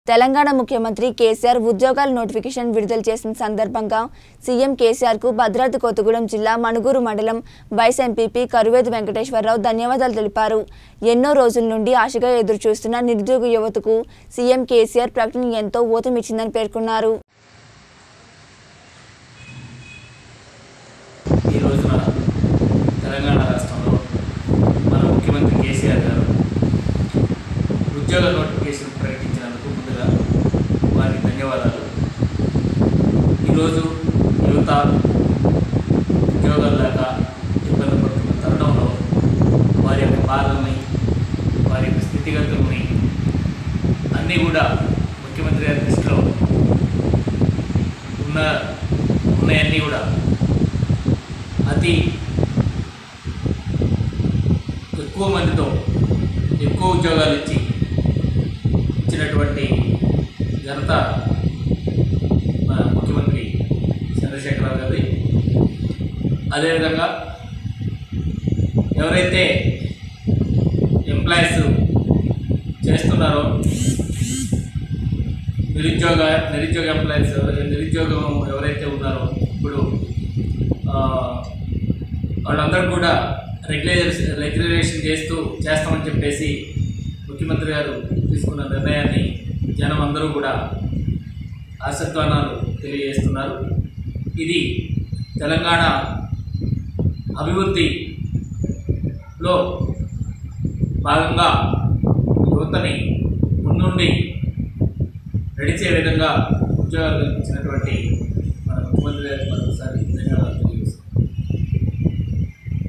తెలంగాణ ముఖ్యమంత్రి కేసీఆర్ ఉద్యోగాల నోటిఫికేషన్ విడుదల చేసిన సందర్భంగా సీఎం కేసీఆర్ కు భద్రాద్రి కొత్తగూడెం జిల్లా మణుగూరు మండలం వైస్ ఎంపీపీ కరువేది వెంకటేశ్వరరావు ధన్యవాదాలు తెలిపారు ఎన్నో రోజుల నుండి ఆశగా ఎదురుచూస్తున్న నిరుద్యోగ యువతకు సీఎం కేసీఆర్ ప్రకటన ఎంతో ఊతమిచ్చిందని పేర్కొన్నారు ఈ రోజున తెలంగాణ రాష్ట్రంలో మన ముఖ్యమంత్రి కేసీఆర్ గారు ఉద్యోగ నోటిఫికేషన్ ప్రకటించినందుకు ముందుగా వారికి ధన్యవాదాలు ఈరోజు యువత ఉద్యోగాలు లేక ఇబ్బంది పడుతున్న తరుణంలో వారి యొక్క బాధల్ని వారి యొక్క స్థితిగతుల్ని అన్నీ కూడా ముఖ్యమంత్రి గారి దృష్టిలో ఉన్న ఉన్నాయన్నీ కూడా అతి ఎక్కువ మందితో ఎక్కువ ఉద్యోగాలు ఇచ్చి ఇచ్చినటువంటి ఘనత మన ముఖ్యమంత్రి చంద్రశేఖరరావు గారి అదేవిధంగా ఎవరైతే ఎంప్లాయీస్ చేస్తున్నారో నిరుద్యోగ నిరుద్యోగ ఎంప్లాయీస్ ఎవరైతే నిరుద్యోగం ఎవరైతే ఉన్నారో ఇప్పుడు ఆ, వాళ్ళందరూ కూడా రెగ్యులేషన్ రెగ్యులేషన్ చేస్తూ చేస్తామని చెప్పేసి ముఖ్యమంత్రి గారు తీసుకున్న నిర్ణయాన్ని జనం అందరూ కూడా ఆశత్వానాలు తెలియజేస్తున్నారు ఇది తెలంగాణ అభివృద్ధిలో భాగంగా యువతని ముందుండి నడిచే విధంగా ఉద్యోగాలు కల్పించినటువంటి మన ముఖ్యమంత్రి గారికి మనం